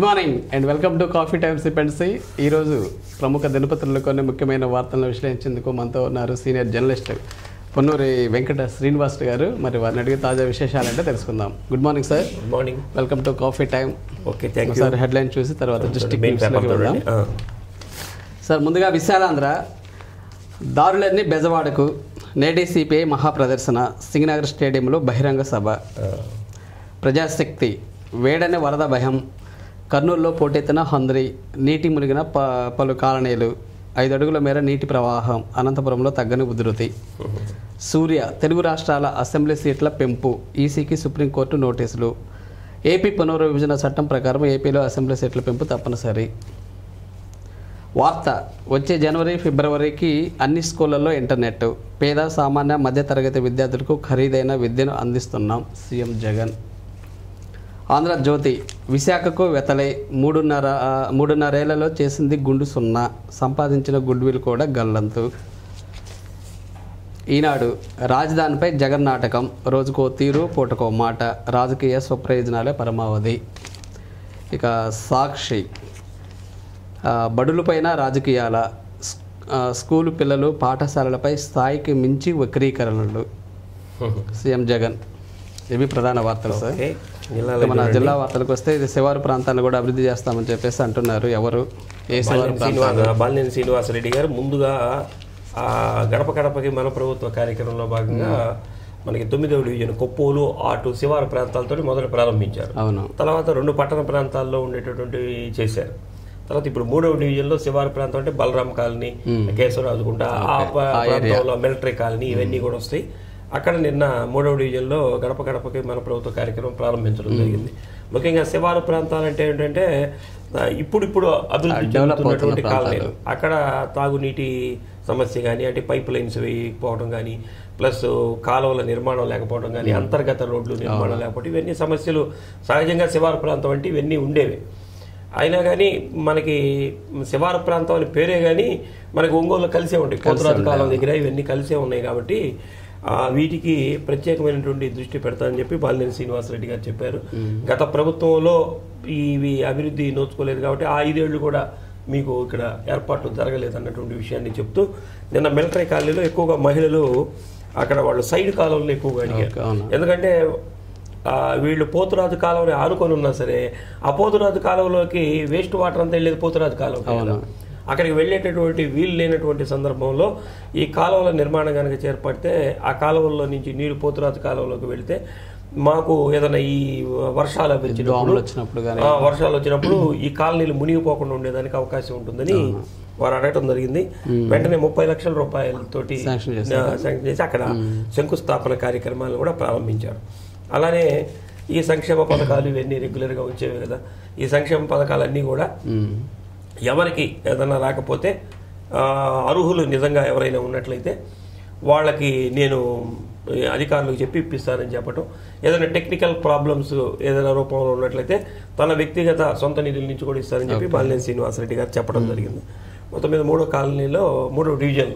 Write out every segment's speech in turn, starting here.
Good morning and welcome to coffee time సిపెండ్సీ ఈరోజు ప్రముఖ దినపత్రులు కొన్ని ముఖ్యమైన వార్తలను విశ్లేషించేందుకు మనతో ఉన్నారు సీనియర్ జర్నలిస్ట్ పొన్నూరి వెంకట శ్రీనివాస్ గారు మరి వారిని అడిగి తాజా విశేషాలంటే తెలుసుకుందాం good morning sir good morning welcome to coffee time okay thank you ఒకసారి హెడ్లైన్ చూసి తర్వాత డిస్ట్రిక్ట్ మెయిన్ పేపర్ వెళ్దాం చూడండి ఆ, సార్ ముందుగా విశాలాంధ్ర దారులన్నీ బెజవాడకు నేటి సిపిఐ మహాప్రదర్శన సింగనగర్ స్టేడియంలో బహిరంగ సభ ఆ, ప్రజాశక్తి వేడని వరద భయం కర్నూలులో పోటెత్తిన హంద్రి నీటి మునిగిన ప పలు కాలనీలు ఐదు అడుగుల మేర నీటి ప్రవాహం అనంతపురంలో తగ్గని ఉధృతి సూర్య తెలుగు రాష్ట్రాల అసెంబ్లీ సీట్ల పెంపు ఈసీకి సుప్రీంకోర్టు నోటీసులు ఏపీ పునర్విభజన చట్టం ప్రకారం ఏపీలో అసెంబ్లీ సీట్ల పెంపు తప్పనిసరి వార్త వచ్చే జనవరి ఫిబ్రవరికి అన్ని స్కూళ్లలో ఇంటర్నెట్ పేద సామాన్య మధ్యతరగతి విద్యార్థులకు ఖరీదైన విద్యను అందిస్తున్నాం సీఎం జగన్ ఆంధ్రజ్యోతి విశాఖకు వెతలై మూడున్నర ఆ, మూడున్నరేళ్లలో చేసింది గుండు సున్నా సంపాదించిన గుడ్ విల్ కూడా గల్లంతు ఈనాడు రాజధానిపై జగన్ నాటకం రోజుకో తీరు పూటకో మాట రాజకీయ స్వప్రయోజనాలే పరమావధి ఇక సాక్షి ఆ, బడులపైన రాజకీయాల స్- ఆ, స్కూలు పిల్లలు పాఠశాలలపై స్థాయికి మించి వక్రీకరణలు సీఎం జగన్ ఇవి ప్రధాన వార్తలు సార్ ఓకే జిల్లాలో ఇక మన జిల్లా వార్తలకు వస్తే ఇది శివారు ప్రాంతాన్ని కూడా అభివృద్ధి చేస్తామని చెప్పేసి అంటున్నారు ఎవరు ఏ శివారు బాలినేని ప్రాంతాలు శ్రీనివాస బాలినేని శ్రీనివాసరెడ్డి గారు ముందుగా ఆ గడప గడపకి మన ప్రభుత్వ కార్యక్రమంలో భాగంగా మనకి తొమ్మిదవ డివిజన్ కొప్పోలు ఆటు శివారు ప్రాంతాలతో మొదట ప్రారంభించారు అవును తర్వాత రెండు పట్టణ ప్రాంతాల్లో ఉండేటటువంటివి చేశారు తర్వాత ఇప్పుడు మూడవ డివిజన్లో శివారు ప్రాంతం అంటే బలరాం కాలనీ కేశవరాజుకుంట ఆ ప- ప్రాంతంలో మిలిటరీ కాలనీ ఇవన్నీ కూడా వస్తాయి అక్కడ నిన్న మూడవ డివిజన్లో గడప గడపకి మన ప్రభుత్వ కార్యక్రమం ప్రారంభించడం జరిగింది ముఖ్యంగా శివారు ప్రాంతాలు అంటే ఏంటంటే ఆ, ఇప్పుడిప్పుడు అభివృద్ధి చెందుతున్నటువంటి కాలనీలు అక్కడ తాగునీటి సమస్య కానీ అంటే పైప్ లైన్స్ వేయకపోవడం కానీ ప్లస్ కాలువల నిర్మాణం లేకపోవడం కానీ అంతర్గత రోడ్లు నిర్మాణం లేకపోవడం ఇవన్నీ సమస్యలు సహజంగా శివారు ప్రాంతం అంటే ఇవన్నీ ఉండేవి అయినా కానీ మనకి శివారు ప్రాంతం అని పేరే కానీ మనకి ఒంగోలు కలిసే ఉంటాయి పోతురాజు కాలం దగ్గర ఇవన్నీ కలిసే ఉన్నాయి కాబట్టి ఆ, వీటికి ప్రత్యేకమైనటువంటి దృష్టి పెడతానని చెప్పి బాలినేని శ్రీనివాసరెడ్డి గారు చెప్పారు గత ప్రభుత్వంలో ఇవి అభివృద్ధి నోచుకోలేదు కాబట్టి ఆ ఐదేళ్లు కూడా మీకు ఇక్కడ ఏర్పాట్లు జరగలేదు అన్నటువంటి విషయాన్ని చెప్తూ నిన్న మిలిటరీ కాలనీలో ఎక్కువగా మహిళలు అక్కడ వాళ్ళు సైడ్ కాలంలో ఎక్కువగా అడిగారు అవును. ఎందుకంటే ఆ, వీళ్ళు పోతురాజు కాలువని ఆనుకొని ఉన్నా సరే ఆ పోతురాజు కాలువలోకి వేస్ట్ వాటర్ అంతా వెళ్ళేది పోతురాజు కాలువ అక్కడికి వెళ్ళేటటువంటి వీలు లేనటువంటి సందర్భంలో ఈ కాలువల నిర్మాణం కనుక చేపడితే ఆ కాలువల్లో నుంచి నీరు పోతురాజు కాలువలోకి వెళితే మాకు ఏదైనా ఈ వర్షాలు దోమలు వచ్చినప్పుడు వచ్చినప్పుడు కానీ ఆ, వర్షాలు వచ్చినప్పుడు ఈ కాలనీలు మునిగిపోకుండా ఉండేదానికి అవకాశం ఉంటుందని వారు అడగటం జరిగింది వెంటనే ముప్పై లక్షల రూపాయలతోటి శాంక్షన్ ఆ, శాంక్షన్ చేసి అక్కడ శంకుస్థాపన కార్యక్రమాలను కూడా ప్రారంభించారు అలానే ఈ సంక్షేమ పథకాలు ఇవన్నీ రెగ్యులర్గా వచ్చేవి కదా ఈ సంక్షేమ పథకాలన్నీ కూడా ఉమ్. ఎవరికి ఏదైనా రాకపోతే ఆ, అర్హులు నిజంగా ఎవరైనా ఉన్నట్లయితే వాళ్ళకి నేను ఈ అధికారులకు చెప్పి ఇప్పిస్తానని చెప్పటం ఏదైనా టెక్నికల్ ప్రాబ్లమ్స్ ఏదైనా రూపంలో ఉన్నట్లయితే తన వ్యక్తిగత సొంత నిధుల నుంచి కూడా ఇస్తారని చెప్పి బాలినేని శ్రీనివాసరెడ్డి గారు చెప్పడం జరిగింది మొత్తం మీద మూడో కాలనీలో మూడో డివిజన్లో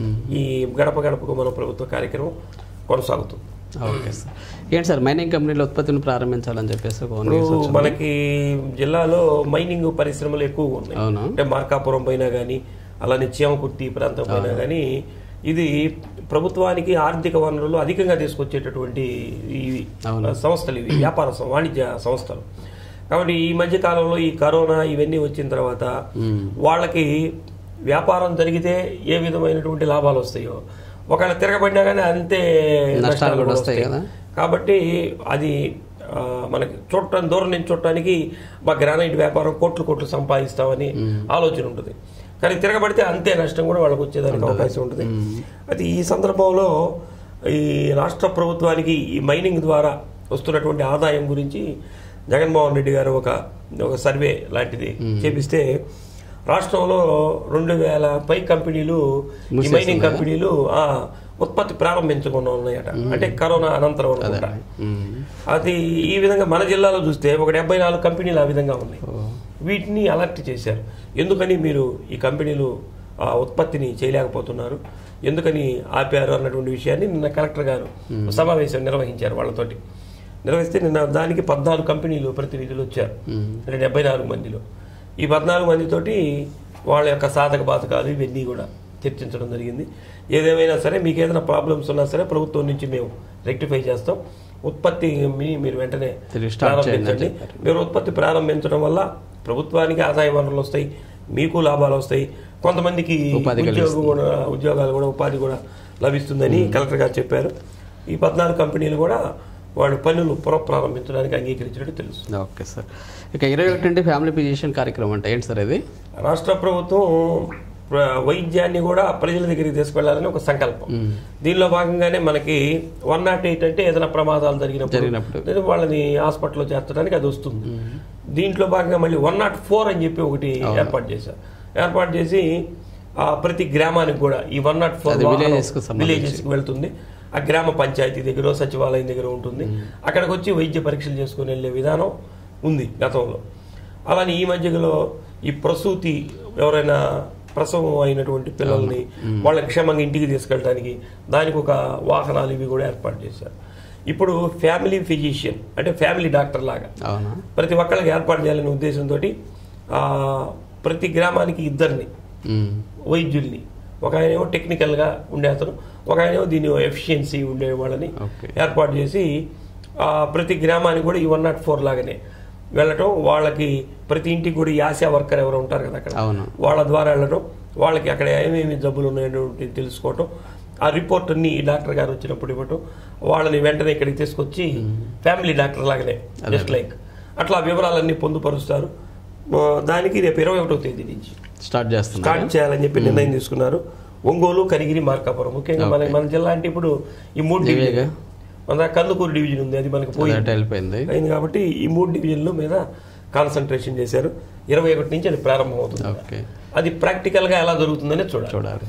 ఈ గడప గడపకు మన ప్రభుత్వ కార్యక్రమం కొనసాగుతుంది ఓకే సార్ ఏంటి సార్ మైనింగ్ కంపెనీల ఉత్పత్తిని ప్రారంభించాలని చెప్పేసి ఒక న్యూస్ ఇప్పుడు వచ్చింది. మనకి జిల్లాలో మైనింగ్ పరిశ్రమలు ఎక్కువగా ఉన్నాయి అవును అంటే మార్కాపురం పైన కానీ అలానే చీమకుర్తి ప్రాంతం పైన కానీ ఇది ప్రభుత్వానికి ఆర్థిక వనరులు అధికంగా తీసుకొచ్చేటటువంటి ఇవి సంస్థలు ఇవి వ్యాపార సం- వాణిజ్య సంస్థలు కాబట్టి ఈ మధ్య కాలంలో ఈ కరోనా ఇవన్నీ వచ్చిన తర్వాత వాళ్ళకి వ్యాపారం జరిగితే ఏ విధమైనటువంటి లాభాలు వస్తాయో ఒకవేళ తిరగబడినా కానీ అంతే నష్టాలు కూడా వస్తాయి వస్తాయి కదా. కాబట్టి అది ఆ, మనకి చూడటానికి దూరం నుంచి చూడటానికి మా గ్రానైట్ వ్యాపారం కోట్లు కోట్లు సంపాదిస్తామని ఆలోచన ఉంటుంది కానీ తిరగబడితే అంతే నష్టం కూడా వాళ్ళకి వచ్చేదానికి అవకాశం ఉంటుంది అది ఈ సందర్భంలో ఈ రాష్ట్ర ప్రభుత్వానికి ఈ మైనింగ్ ద్వారా వస్తున్నటువంటి ఆదాయం గురించి జగన్మోహన్ రెడ్డి గారు ఒక ఒక సర్వే లాంటిది చేపిస్తే రాష్ట్రంలో రెండు వేల పై కంపెనీలు ఈ మైనింగ్ కంపెనీలు ఆ, ఉత్పత్తి ప్రారంభించకుండా ఉన్నాయట అంటే కరోనా అనంతరం అనుకుంటా ఉమ్. అది ఈ విధంగా మన జిల్లాలో చూస్తే ఒక డెబ్బై నాలుగు కంపెనీలు ఆ విధంగా ఉన్నాయి వీటిని అలర్ట్ చేశారు ఎందుకని మీరు ఈ కంపెనీలు ఆ, ఉత్పత్తిని చేయలేకపోతున్నారు ఎందుకని ఆపారు అన్నటువంటి విషయాన్ని నిన్న కలెక్టర్ గారు సమావేశం నిర్వహించారు వాళ్ళతోటి నిర్వహిస్తే నిన్న దానికి పద్నాలుగు కంపెనీలు ప్రతినిధులు వచ్చారు అంటే డెబ్బై నాలుగు మందిలో ఈ పద్నాలుగు మందితోటి వాళ్ళ యొక్క సాధక బాధకాలు ఇవన్నీ కూడా చర్చించడం జరిగింది ఏదేమైనా సరే మీకు ఏదైనా ప్రాబ్లమ్స్ ఉన్నా సరే ప్రభుత్వం నుంచి మేము రెక్టిఫై చేస్తాం ఉత్పత్తి మీ- మీరు వెంటనే తిరిగి start చేయండి అని ప్రారంభించండి మీరు ఉత్పత్తి ప్రారంభించడం వల్ల ప్రభుత్వానికి ఆదాయ వనరులు వస్తాయి మీకు లాభాలు వస్తాయి కొంతమందికి ఉపాధి ఉద్యోగం కూడా ఉద్యోగాలు కూడా ఉపాధి కూడా లభిస్తుందని కలెక్టర్ గారు చెప్పారు ఈ పద్నాలుగు కంపెనీలు కూడా వాళ్ళు పనులు పునఃప్రారంభించడానికి అంగీకరించినట్టు తెలుసు ఓకే సార్ ఇక ఇరవై ఒకటి నుండి ఫ్యామిలీ ఫిజిషియన్ కార్యక్రమం అంటే ఏంటి సార్ ఇది రాష్ట్ర ప్రభుత్వం ప్ర- వైద్యాన్ని కూడా ప్రజల దగ్గరికి తీసుకెళ్లాలని ఒక సంకల్పం దీనిలో భాగంగానే మనకి వన్ నాట్ ఎయిట్ అంటే ఏదైనా ప్రమాదాలు జరిగినప్పుడు జరిగినప్పుడు. లేదా వాళ్ళని హాస్పిటల్లో చేర్చడానికి అది వస్తుంది దీంట్లో భాగంగా మళ్ళీ వన్ నాట్ ఫోర్ అని చెప్పి ఒకటి ఏర్పాటు చేశారు ఏర్పాటు చేసి ఆ ప్రతి గ్రామానికి కూడా ఈ వన్ నాట్ ఫోర్ అది villages కు సంబంధించి. విలేజెస్ వెళ్తుంది ఆ గ్రామ పంచాయతీ దగ్గర సచివాలయం దగ్గర ఉంటుంది అక్కడికి వచ్చి వైద్య పరీక్షలు చేసుకుని వెళ్ళే విధానం ఉంది గతంలో అలానే ఈ మధ్యలో ఈ ప్రసూతి ఎవరైనా ప్రసవం అయినటువంటి పిల్లల్ని వాళ్ళ క్షేమంగా ఇంటికి తీసుకెళ్ళడానికి దానికి ఒక వాహనాలు ఇవి కూడా ఏర్పాటు చేశారు ఇప్పుడు ఫ్యామిలీ ఫిజిషియన్ అంటే ఫ్యామిలీ డాక్టర్ లాగా అవునా ప్రతి ఒక్కళ్ళకి ఏర్పాటు చేయాలనే ఉద్దేశంతో ప్రతి గ్రామానికి ఇద్దరిని మ్మ్. వైద్యుల్ని ఒక ఆయనేమో టెక్నికల్గా ఉండే అతను ఒక ఆయనేమో దీని ఎఫిషియన్సీ ఉండే వాళ్ళని ఓకే. ఏర్పాటు చేసి ఆ, ప్రతి గ్రామానికి కూడా ఈ వన్ నాట్ ఫోర్ లాగానే వెళ్ళటం వాళ్ళకి ప్రతి ఇంటికి కూడా ఈ ఆశా వర్కర్ ఎవరు ఉంటారు కదా అక్కడ అవును వాళ్ళ ద్వారా వెళ్ళటం వాళ్ళకి అక్కడ ఏమేమి జబ్బులు ఉన్నాయనేటువంటి తెలుసుకోవటం ఆ రిపోర్ట్ అన్ని ఈ డాక్టర్ గారు వచ్చినప్పుడు ఇవ్వటం వాళ్ళని వెంటనే ఇక్కడికి తీసుకొచ్చి ఫ్యామిలీ డాక్టర్ లాగానే జస్ట్ లైక్ అట్లా వివరాలన్నీ పొందుపరుస్తారు ఆ, దానికి రేపు ఇరవై ఒకటో తేదీ నుంచి స్టార్ట్ చేస్తున్నా స్టార్ట్ చేయాలని చెప్పి నిర్ణయం తీసుకున్నారు ఒంగోలు కనిగిరి మార్కాపురం ముఖ్యంగా మన మన జిల్లా అంటే ఇప్పుడు ఈ మూడు ఇవేగా? డివిజన్ మన దగ్గర కందుకూరు డివిజన్ ఉంది అది మనకు పోయి అదట వెళ్ళిపోయింది అయింది కాబట్టి ఈ మూడు డివిజన్ల మీద కాన్సన్ట్రేషన్ చేశారు ఇరవై ఒకటి నుంచి అది ప్రారంభమవుతుంది ఓకే అది ప్రాక్టికల్ గా ఎలా జరుగుతుందని చూడాలి చూడాలి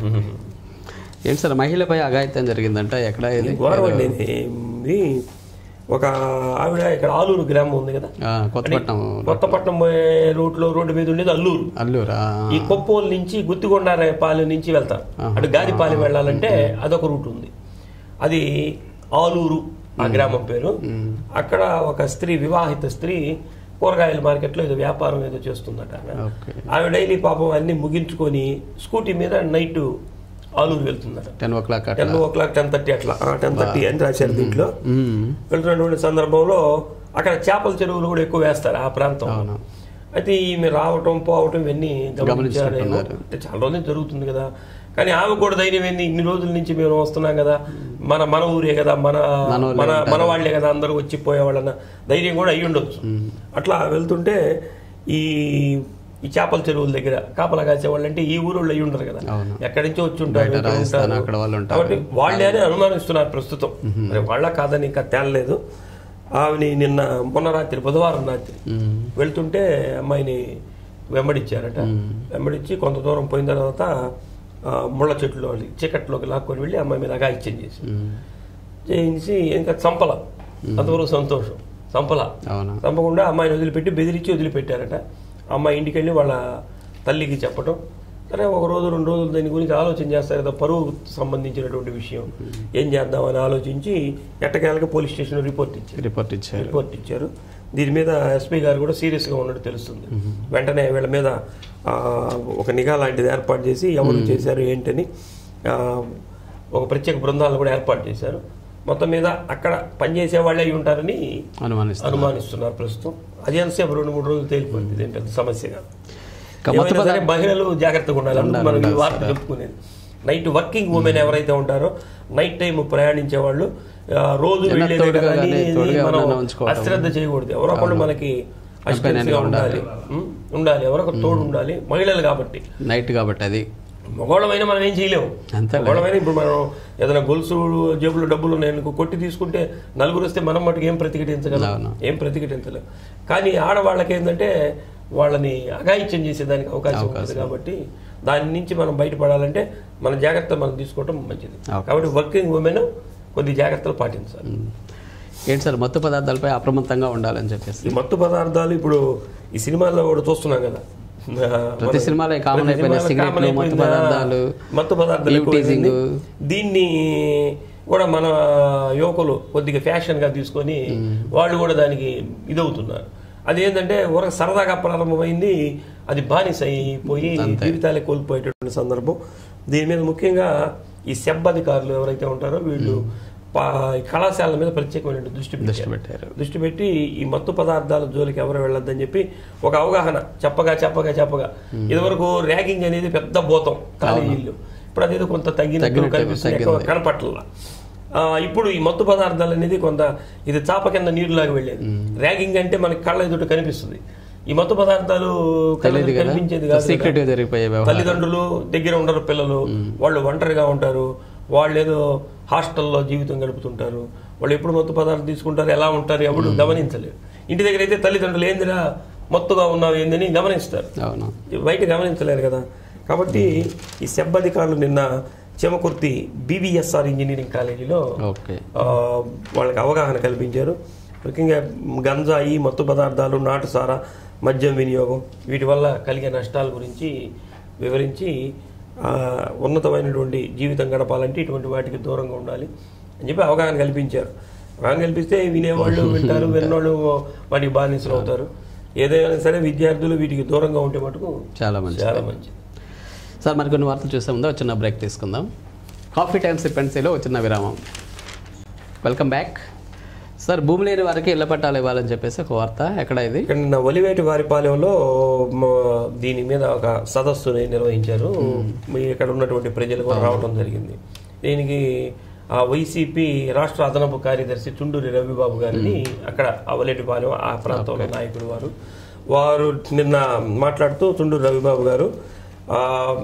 ఏంటి సార్ మహిళపై అఘాయిత్యం జరిగిందంట ఎక్కడ ఇది ఘోరం అండి ఇది. ఇది ఒక ఆవిడ ఇక్కడ ఆలూరు గ్రామం ఉంది కదా ఆ, కొత్తపట్నం కొత్తపట్నం పోయే రూట్ లో రోడ్డు మీద ఉండేది అల్లూరు అల్లూరా ఈ కొప్పోలు నుంచి గుత్తికొండారపాలెం నుంచి వెళ్తారు అటు గాదిపాలెం వెళ్ళాలంటే అదొక రూట్ ఉంది అది ఆలూరు ఆ గ్రామం పేరు అక్కడ ఒక స్త్రీ వివాహిత స్త్రీ కూరగాయల మార్కెట్లో ఏదో వ్యాపారం ఏదో చేస్తుందట ఆమె. ఓకే ఆమె డైలీ పాపం అన్ని ముగించుకొని స్కూటీ మీద నైట్ ఆలూరు వెళ్తుందట టెన్ ఓ క్లాక్ అట్లా ten o'clock ten thirty అట్లా టెన్ థర్టీ అని రాశారు దీంట్లో మ్మ్. వెళ్తున్నటువంటి సందర్భంలో అక్కడ చేపల చెరువులు కూడా ఎక్కువ వేస్తారు ఆ ప్రాంతం అవును అయితే ఈమె రావటం పోవటం ఇవన్నీ గమనించారేమో గమనించినట్టున్నారు. అంటే చాలా రోజులు నుంచి జరుగుతుంది కదా కానీ ఆమె కూడా ధైర్యం ఏంది ఇన్ని రోజుల నుంచి మేము వస్తున్నాం కదా మన మన ఊరే కదా మన మనోళ్ళే మన ఉంటారు. మన వాళ్ళే కదా అందరూ వచ్చి పోయేవాళ్ళన్న ధైర్యం కూడా అయ్యి ఉండొచ్చు అట్లా వెళ్తుంటే ఈ ఈ చేపల చెరువుల దగ్గర కాపలా కాసేవాళ్ళు అంటే ఈ ఊరు అయ్యి ఉండరు కదా అవును. ఎక్కడి నుంచో వచ్చి ఉంటారు బయట ఇక్కడ రాజస్థాన్ ఉంటారు. అక్కడ వాళ్ళు ఉంటారు. కాబట్టి వాళ్ళే అని అనుమానిస్తున్నారు ప్రస్తుతం మరి వాళ్ళ కాదని ఇంకా తేలలేదు ఆమెని నిన్న మొన్న రాత్రి బుధవారం రాత్రి మ్మ్. వెళ్తుంటే అమ్మాయిని వెంబడించారట వెంబడించి కొంత దూరం పోయిన తర్వాత ఆ, ముళ్ళ చెట్లు చీకట్లోకి లాక్కొని వెళ్ళి అమ్మాయి మీద అగాయిత్యం చేసి మ్మ్. చేయించి ఇంకా చంపల అంతవరకు సంతోషం చంపల అవునా చంపకుండా అమ్మాయిని వదిలిపెట్టి బెదిరించి వదిలిపెట్టారట అమ్మాయి ఇంటికి వెళ్ళి వాళ్ళ తల్లికి చెప్పటం సరే ఒక రోజు రెండు రోజులు దాని గురించి ఆలోచన చేస్తారు కదా పరువు సంబంధించినటువంటి విషయం ఏం చేద్దామని ఆలోచించి ఎట్టకేళ్ళకి పోలీస్ స్టేషన్ రిపోర్ట్ ఇచ్చారు రిపోర్ట్ ఇచ్చారు రిపోర్ట్ ఇచ్చారు దీని మీద ఎస్పీ గారు కూడా సీరియస్గా ఉన్నట్టు తెలుస్తుంది వెంటనే వీళ్ళ మీద ఆ, ఒక నిఘా లాంటిది ఏర్పాటు చేసి ఎవరు చేశారు ఏంటని ఆ, ఒక ప్రత్యేక బృందాలను కూడా ఏర్పాటు చేశారు మొత్తం మీద అక్కడ పనిచేసే వాళ్ళే అయి ఉంటారని అనుమానిస్తారు అనుమానిస్తున్నారు ప్రస్తుతం అది ఎంతసేపు రెండు మూడు రోజులు తేలిపోయింది ఇదేం పెద్ద సమస్య కాదు ఇక మత్తు ఏమైనా సరే మహిళలు జాగ్రత్తగా ఉండాలి అందుకు మనం ఈ వార్త చెప్పుకునేది నైట్ వర్కింగ్ ఉమెన్ ఎవరైతే ఉంటారో నైట్ టైం ప్రయాణించే వాళ్ళు ఆ, రోజు ఏదైనా వెళ్ళేదే తోడుగా కదా అని కానీ, తోడుగా మనం ఎవరైనా ఉంచుకోవడం. అశ్రద్ధ చేయకూడదు ఎవరో ఒకళ్ళు మనకి assistance గా ఉండాలి ఉం? ఉండాలి ఎవరో ఒక తోడు ఉండాలి మహిళలు కాబట్టి నైట్ కాబట్టి అది మగవాళ్ళమైనా మనం ఏం చేయలేము అంతేలే. మగవాళ్ళమైనా ఇప్పుడు మనం ఏదైనా గొలుసు జేబులో డబ్బులు ఉన్నాయనుకో కొట్టి తీసుకుంటే నలుగురు వస్తే మనం మటుకు ఏం ప్రతిఘటించగలం అవును. ఏం ప్రతిఘటించలేం కానీ ఆడవాళ్ళకి ఏంటంటే వాళ్ళని అఘాయిత్యం చేసేదానికి అవకాశం ఉంటుంది కాబట్టి దాని నుంచి మనం బయటపడాలంటే మన జాగ్రత్త మనం తీసుకోవటం మంచిది ఓకే. కాబట్టి వర్కింగ్ ఉమెన్ కొద్ది జాగ్రత్తలు పాటించాలి ఏంటి సార్ మత్తు పదార్థాలపై అప్రమత్తంగా ఉండాలని చెప్పేసి ఈ మత్తు పదార్థాలు ఇప్పుడు ఈ సినిమాల్లో కూడా చూస్తున్నాం కదా ప్రతి సినిమాలో కామన్ ప్రతి అయిపోయిన సినిమాలో సిగరెట్లు common మత్తు అయిపోయిందా? పదార్థాలు మత్తు పదార్థాలు ఈవ్ ఎక్కువైంది. టీజింగ్. దీన్ని కూడా మన యువకులు కొద్దిగా ఫ్యాషన్గా తీసుకొని వాళ్ళు కూడా దానికి ఇదవుతున్నారు అదేంటంటే ఊరక సరదాగా ప్రారంభమైంది అది బానిస అయిపోయి జీవితాలే కోల్పోయేటటువంటి సందర్భం దీని మీద ముఖ్యంగా ఈ సెబ్ అధికారులు ఎవరైతే ఉంటారో వీళ్ళు పా- ఈ కళాశాలల మీద ప్రత్యేకమైన దృష్టి దృష్టి పెట్టారు పెట్టారు దృష్టి పెట్టి ఈ మత్తు పదార్థాల జోలికి ఎవరు వెళ్ళొద్దని చెప్పి ఒక అవగాహన చెప్పగా చెప్పగా చెప్పగా ఇదివరకు ర్యాగింగ్ అనేది పెద్ద భూతం కాలేజీల్లో ఇప్పుడు అదేదో కొంత తగ్గినట్టు తగ్గినట్టు కనిపిస్తుంది ఎక్కువ కనపట్ల ఆ, ఇప్పుడు ఈ మత్తు పదార్థాలు అనేది కొంత ఇది చాప కింద నీరులాగా వెళ్ళేది ర్యాగింగ్ అంటే మనకి కళ్ళ ఎదుట కనిపిస్తుంది ఈ మత్తు పదార్థాలు కళ్ళ తెలియదు ఎదుట కదా కనిపించేది కాదు సీక్రెట్ గా జరిగిపోయే వ్యవహారం తల్లిదండ్రులు దగ్గర ఉండరు పిల్లలు వాళ్ళు ఒంటరిగా ఉంటారు వాళ్ళు ఏదో హాస్టల్లో జీవితం గడుపుతుంటారు వాళ్ళు ఎప్పుడు మత్తు పదార్థాలు తీసుకుంటారు ఎలా ఉంటారు ఎప్పుడు గమనించలేరు ఇంటి దగ్గర అయితే తల్లిదండ్రులు ఏందిరా మత్తుగా ఉన్నావు ఏందని గమనిస్తారు అవును బయట గమనించలేరు కదా కాబట్టి ఈ సెబ్ అధికారులు నిన్న చెమకుర్తి బీవీఎస్ఆర్ ఇంజనీరింగ్ కాలేజీలో ఓకే ఆ, వాళ్ళకి అవగాహన కల్పించారు ముఖ్యంగా గంజాయి మత్తు పదార్థాలు నాటుసారా మద్యం వినియోగం వీటి వల్ల కలిగే నష్టాల గురించి వివరించి ఆ, ఉన్నతమైనటువంటి జీవితం గడపాలంటే ఇటువంటి వాటికి దూరంగా ఉండాలి అని చెప్పి అవగాహన కల్పించారు అవగాహన కల్పిస్తే వినేవాళ్ళు వింటారు విన్నోళ్ళు వాటికి బానిసలు అవుతారు ఏదైనా సరే విద్యార్థులు వీటికి దూరంగా ఉంటే మటుకు చాలా మంచిది చాలా మంచిది సార్ మరి కొన్ని వార్తలు చూసే ముందు ఒక చిన్న బ్రేక్ తీసుకుందాం కాఫీ టైమ్ సిపెన్సీలో ఒక చిన్న విరామం వెల్కమ్ బ్యాక్ సార్ భూమి లేని వారికి ఇళ్ల పట్టాలు ఇవ్వాలని చెప్పేసి ఒక వార్త ఎక్కడ ఇది ఇక్కడ నిన్న ఒలివేటి వారిపాలెంలో మ, దీని మీద ఒక సదస్సుని నిర్వహించారు మీ ఇక్కడ ఉన్నటువంటి ప్రజలు కూడా రావడం జరిగింది దీనికి ఆ వైసీపీ రాష్ట్ర అదనపు కార్యదర్శి చుండూరి రవిబాబు గారిని అక్కడ ఆ ఒలివేటిపాలెం ఆ ప్రాంతంలో నాయకుడు వారు వారు నిన్న మాట్లాడుతూ చుండూరి రవిబాబు గారు ఆ,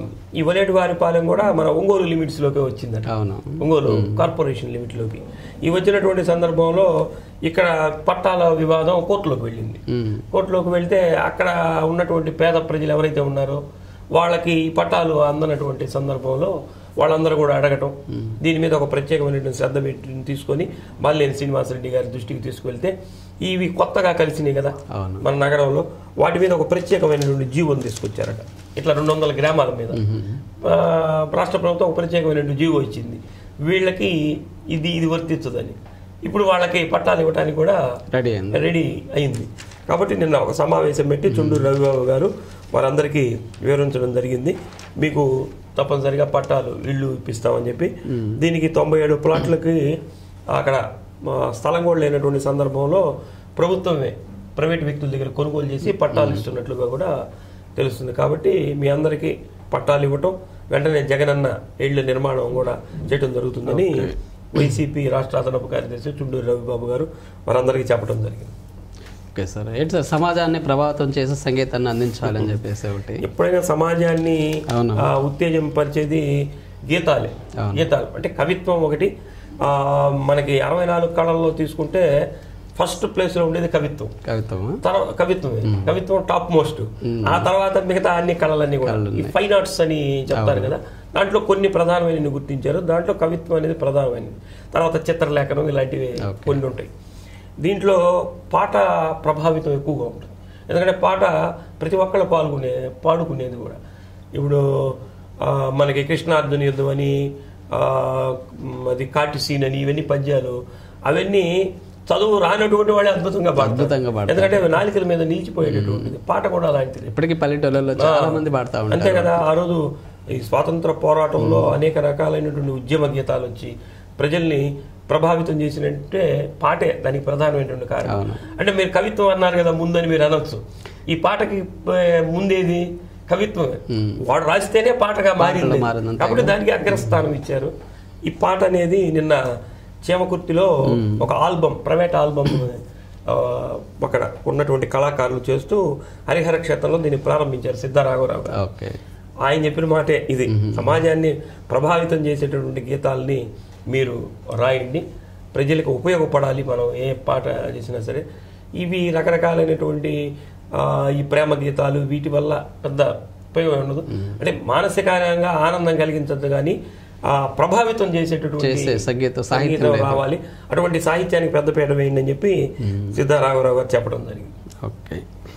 ఈ ఒలేటి వారిపాలెం కూడా మన ఒంగోలు లిమిట్స్ లోకి వచ్చిందట అవును ఒంగోలు కార్పొరేషన్ లిమిట్లోకి ఈ వచ్చినటువంటి సందర్భంలో ఇక్కడ పట్టాల వివాదం కోర్టులోకి వెళ్ళింది మ్మ్. కోర్టులోకి వెళ్తే అక్కడ ఉన్నటువంటి పేద ప్రజలు ఎవరైతే ఉన్నారో వాళ్ళకి ఈ పట్టాలు అందనటువంటి సందర్భంలో వాళ్ళందరూ కూడా అడగటం దీని మీద ఒక ప్రత్యేకమైనటువంటి శ్రద్ధ పెట్టి తీసుకొని బాలినేని శ్రీనివాసరెడ్డి గారి దృష్టికి తీసుకువెళ్తే ఇవి కొత్తగా కలిసినాయి కదా అవును మన నగరంలో వాటి మీద ఒక ప్రత్యేకమైనటువంటి జీవోని తీసుకొచ్చారట ఇట్లా రెండు వందల గ్రామాల మీద ఆ, రాష్ట్ర ప్రభుత్వం ఒక ప్రత్యేకమైనటువంటి జీవో ఇచ్చింది వీళ్ళకి ఇది ఇది వర్తించదని ఇప్పుడు వాళ్ళకి పట్టాలు ఇవ్వడానికి కూడా రెడీ అయింది రెడీ అయింది కాబట్టి నిన్న ఒక సమావేశం పెట్టి చుండూరు రవిబాబు గారు వారందరికీ వివరించడం జరిగింది మీకు తప్పనిసరిగా పట్టాలు ఇళ్ళు ఇప్పిస్తామని చెప్పి దీనికి తొంభై ఏడు ప్లాట్లకి అక్కడ ఆ, స్థలం కూడా లేనటువంటి సందర్భంలో ప్రభుత్వమే ప్రైవేట్ వ్యక్తుల దగ్గర కొనుగోలు చేసి పట్టాలు ఇస్తున్నట్లుగా కూడా తెలుస్తుంది కాబట్టి మీ అందరికీ పట్టాలు ఇవ్వటం వెంటనే జగనన్న ఇళ్ల నిర్మాణం కూడా చేయడం జరుగుతుందని వైసీపీ రాష్ట్ర అదనపు కార్యదర్శి చుండూరు రవిబాబు గారు వారందరికీ చెప్పడం జరిగింది ఓకే సార్ ఏంటి సార్ సమాజాన్ని ప్రభావితం చేసే సంగీతాన్ని అందించాలని చెప్పేసి ఒకటి ఎప్పుడైనా సమాజాన్ని అవును ఆ, ఉత్తేజం పరిచేది గీతాలే అవును. గీతాలు అంటే కవిత్వం ఒకటి ఆ, మనకి అరవై నాలుగు కళల్లో తీసుకుంటే ఫస్ట్ ప్లేస్ లో ఉండేది కవిత్వం కవిత్వమా తర్వాత కవిత్వమే కవిత్వం టాప్ మోస్ట్ ఆ తర్వాత మిగతా అన్ని కళలన్నీ కూడా ఈ ఫైన్ ఆర్ట్స్ అని చెప్తారు కదా దాంట్లో కొన్ని ప్రధానమైనవి గుర్తించారు దాంట్లో కవిత్వం అనేది ప్రధానమైనది తర్వాత చిత్రలేఖనం ఇలాంటివి కొన్ని ఉంటాయి దీంట్లో పాట ప్రభావితం ఎక్కువగా ఉంటుంది ఎందుకంటే పాట ప్రతి ఒక్కళ్ళు పాల్గొనే పాడుకునేది కూడా ఇప్పుడు ఆ, మనకి కృష్ణార్జున యుద్ధం అని ఆ, మ్, అది కాటి సీన్ అని ఇవన్నీ పద్యాలు అవన్నీ చదువు రానటువంటి వాళ్ళే అద్భుతంగా పాడతారు అద్భుతంగా పాడతారు. ఎందుకంటే అవి నాలికల మీద నిలిచిపోయేటటువంటిది పాట కూడా అలాంటిది ఇప్పటికీ పల్లెటూళ్ళలో చాలా మంది పాడుతూ అంతే ఉంటారు కదా ఆ రోజు ఈ స్వాతంత్ర పోరాటంలో అనేక రకాలైనటువంటి ఉద్యమ గీతాలు వచ్చి ప్రజల్ని ప్రభావితం చేసినట్టే పాటే దానికి ప్రధానమైనటువంటి కారణం అవును. అంటే మీరు కవిత్వం అన్నారు కదా ముందని మీరు అనొచ్చు ఈ పాటకి ఏ, ముందేది కవిత్వమే వాడు రాస్తేనే పాటగా మారింది మారింది, అంతే కాబట్టి దానికి అగ్రస్థానం ఇచ్చారు ఈ పాట అనేది నిన్న చేమకుర్తిలో ఒక ఆల్బమ్ ప్రైవేట్ ఆల్బమ్ ఆ, అక్కడ ఉన్నటువంటి కళాకారులు చేస్తూ హరిహర క్షేత్రంలో దీన్ని ప్రారంభించారు సిద్ధారాఘవరావు గారు ఓకే ఆయన చెప్పిన మాటే ఇది సమాజాన్ని ప్రభావితం చేసేటటువంటి గీతాలని మీరు రాయండి ప్రజలకు ఉపయోగపడాలి మనం ఏ పాట చేసినా సరే ఇవి రకరకాలైనటువంటి ఆ, ఈ ప్రేమ గీతాలు వీటి వల్ల పెద్ద ఉపయోగం ఉండదు అంటే మానసికంగా ఆనందం కలిగించద్దు కానీ ఆ ప్రభావితం చేసేటటువంటి చేసే సంగీతం సాహిత్యం సంగీతం రావాలి అటువంటి సాహిత్యానికి పెద్దపీట వేయండి అని చెప్పి సిద్ధారాఘవరావు గారు చెప్పడం జరిగింది ఓకే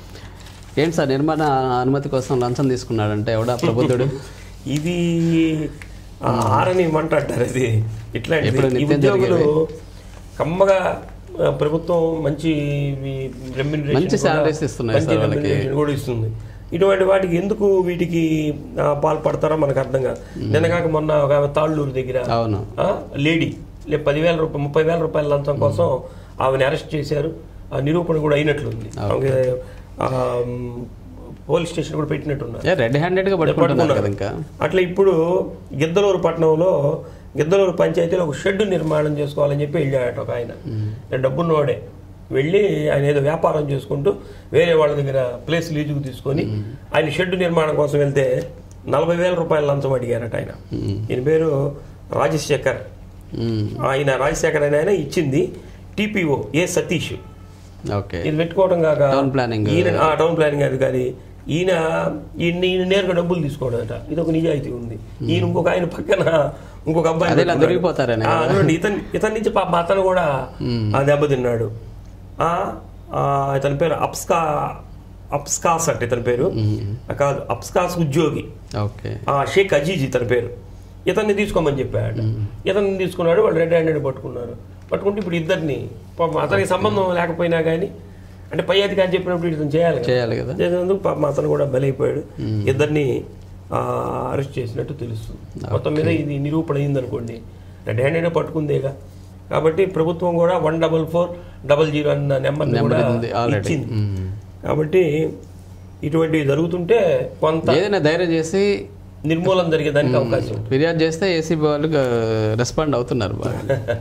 ఏంటి సార్ నిర్మాణ అనుమతి కోసం లంచం తీసుకున్నాడంటే ఎవడా ప్రబుద్ధుడు ఇది ఆ ఆరని మంట అంటారు అది ఇట్లాంటిది ఎప్పుడు ఈ నిత్యం ఉద్యోగులు కమ్మగా ఆ, ప్రభుత్వం మంచి ఈ remuneration మంచి కూడా- salaries ఇస్తున్నాయి మంచి సార్ వాళ్ళకి. remuneration కూడా ఇస్తుంది ఇటువంటి వాటికి ఎందుకు వీటికి ఆ, పాల్పడతారో మనకు అర్థం కాదు నిన్నగాక మొన్న ఒక ఆమె తాళ్ళూరు దగ్గర అవును ఆ, లేడీ లే పదివేల రూపాయలు ముప్పై వేల రూపాయల లంచం కోసం ఆమెను అరెస్ట్ చేశారు ఆ నిరూపణ కూడా అయినట్లుంది ఆమెకి, ఆ, మ్, పోలీస్ స్టేషన్ కూడా పెట్టినట్టున్నారు ఏ రెడ్ హ్యాండెడ్గా పట్టుకుంటున్నారు కదా ఇంకా అట్లా ఇప్పుడు గిద్దలూరు పట్టణంలో గిద్దలూరు పంచాయతీలో ఒక షెడ్ నిర్మాణం చేసుకోవాలని చెప్పి వెళ్ళాడట ఒక ఆయన డబ్బున్నవాడే వెళ్ళి ఆయన ఏదో వ్యాపారం చేసుకుంటూ వేరే వాళ్ళ దగ్గర ప్లేస్ లీజుకు తీసుకొని ఆయన షెడ్ నిర్మాణం కోసం వెళ్తే నలభై వేల రూపాయల లంచం అడిగారట ఆయన ఈయన పేరు రాజశేఖర్ మ్మ్. ఆయన రాజశేఖర్ అనే ఆయన ఇచ్చింది టీపీఓ ఏ సతీష్ ఓకే ఇది పెట్టుకోవడం కాక టౌన్ ప్లానింగ్ ఈయన ఆ, టౌన్ ప్లానింగ్ అధికారి ఈయన ఈయన ఈయన నేరుగా డబ్బులు తీసుకోవడట ఇది ఒక నిజాయితీ ఉంది ఈయన ఇంకొక ఆయన పక్కన ఇంకొక అబ్బాయి అదే ఇలా పెట్టుకున్నాడు. దొరికిపోతారనే ఆ, చూడండి ఇతని ఇతని నుంచి పాప అతను కూడా ఆ దెబ్బతిన్నాడు ఆ, ఆ, ఇతని పేరు అప్స్కా అప్స్కాస్ అంటే ఇతని పేరు కాదు అప్స్కాస్ ఉద్యోగి ఓకే ఆ షేక్ అజీజ్ ఇతని పేరు ఇతన్ని తీసుకోమని చెప్పాడు ఇతన్ని తీసుకున్నాడు వాళ్ళు రెడ్ హ్యాండెడ్ పట్టుకున్నారు పట్టుకుంటే ఇప్పుడు ఇద్దరిని పాపం అతనికి సంబంధం లేకపోయినా కానీ అంటే పై అధికారి చెప్పినప్పుడు ఇతను చేయాలి కదా. చేయాలి కదా చేసినందుకు పాపం అతను కూడా బలైపోయాడు ఇద్దరిని అరెస్ట్ చేసినట్టు తెలుస్తుంది మొత్తం మీద ఇది నిరూపణ అయింది అనుకోండి రెడ్ హ్యాండెడ్ పట్టుకుందేగా కాబట్టి ప్రభుత్వం కూడా one double four double zero అన్న నెంబర్ కూడా నెంబర్ ఉంది ఆల్రెడీ ఇచ్చింది కాబట్టి ఇటువంటివి జరుగుతుంటే కొంత ఏదైనా ధైర్యం చేసి నిర్మూలన జరిగేదానికి అవకాశం ఉంది. ఫిర్యాదు చేస్తే ఏసీబీ వాళ్ళు రెస్పాండ్ అవుతున్నారు బాగా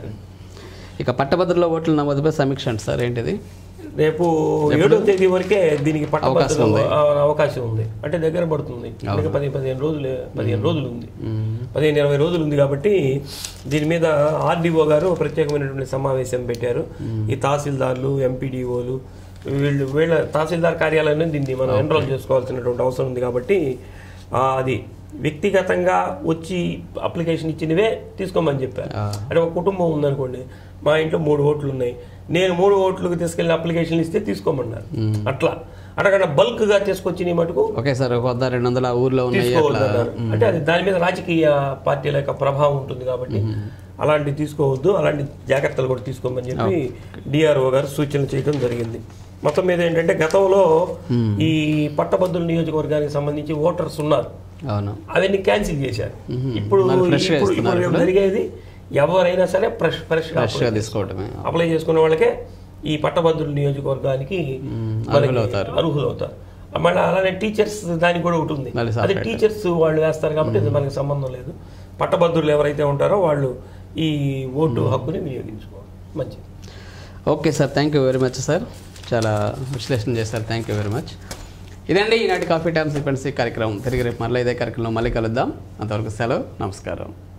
ఇక పట్టభద్రుల ఓట్ల నమోదుపై సమీక్ష అంట సార్ ఏంటిది రేపు ఏడో తేదీ వరకే దీనికి అవకాశం పట్టభద్రులు ఉంది. ఆ, అవకాశం ఉంది అంటే దగ్గర పడుతుంది ఇంకా పది పదిహేను రోజులు పదిహేను రోజులు ఉంది పదిహేను ఇరవై రోజులు ఉంది కాబట్టి దీని మీద ఆర్డీఓ గారు ప్రత్యేకమైనటువంటి సమావేశం పెట్టారు ఈ తహసీల్దార్లు ఎంపీడీఓలు వీళ్ళు వీళ్ళ తహసీల్దార్ కార్యాలయంలో దీన్ని మనం ఎన్రోల్ చేసుకోవాల్సినటువంటి అవసరం ఉంది కాబట్టి ఆ, అది వ్యక్తిగతంగా వచ్చి అప్లికేషన్ ఇచ్చినవే తీసుకోమని చెప్పారు ఆ. అంటే ఒక కుటుంబం ఉందనుకోండి మా ఇంట్లో మూడు ఓట్లు ఉన్నాయి నేను మూడు ఓట్లకు తీసుకెళ్లి అప్లికేషన్ ఇస్తే తీసుకోమన్నారు అట్లా అట్లా బల్క్ గా తీసుకొచ్చిన మటుకు ఓకే సార్ ఒక వంద రెండు వందల ఊర్లో ఉన్నాయి అట్లా తీసుకోవద్దన్నారు అంటే అది దాని మీద రాజకీయ పార్టీల యొక్క ప్రభావం ఉంటుంది కాబట్టి అలాంటివి తీసుకోవద్దు అలాంటి జాగ్రత్తలు కూడా తీసుకోమని చెప్పి డిఆర్ఓ గారు సూచన చేయడం జరిగింది మొత్తం మీద ఏంటంటే గతంలో ఈ పట్టభద్రుల నియోజకవర్గానికి సంబంధించి ఓటర్స్ ఉన్నారు అవును అవన్నీ క్యాన్సిల్ చేశారు ఇప్పుడు మళ్ళీ fresh గా ఇప్పుడు ఇస్తున్నారు ఇప్పుడు జరిగేది ఎవరైనా సరే ఫ్రెష్ ఫ్రెష్ ఫ్రెష్గా తీసుకోవటమే అప్లై చేసుకున్న వాళ్ళకే ఈ పట్టభద్రుల నియోజకవర్గానికి మనకి అర్హులవుతారు. అర్హులవుతారు మళ్ళీ అలానే టీచర్స్ దానికి కూడా ఉంటుంది మళ్ళీ అది separate. టీచర్స్ వాళ్ళు వేస్తారు కాబట్టి ఇది మనకి సంబంధం లేదు పట్టభద్రులు ఎవరైతే ఉంటారో వాళ్ళు ఈ ఓటు హక్కుని వినియోగించుకోవాలి మంచిది okay sir thank you very much sir చాలా విశ్లేషణ చేశారు థ్యాంక్ యూ వెరీ మచ్ ఇదండి ఈనాటి కాఫీ టైమ్ ఫ్రీక్వెన్సీ కార్యక్రమం తిరిగి రేపు మళ్ళీ ఇదే కార్యక్రమంలో మళ్ళీ కలుద్దాం అంతవరకు సెలవు నమస్కారం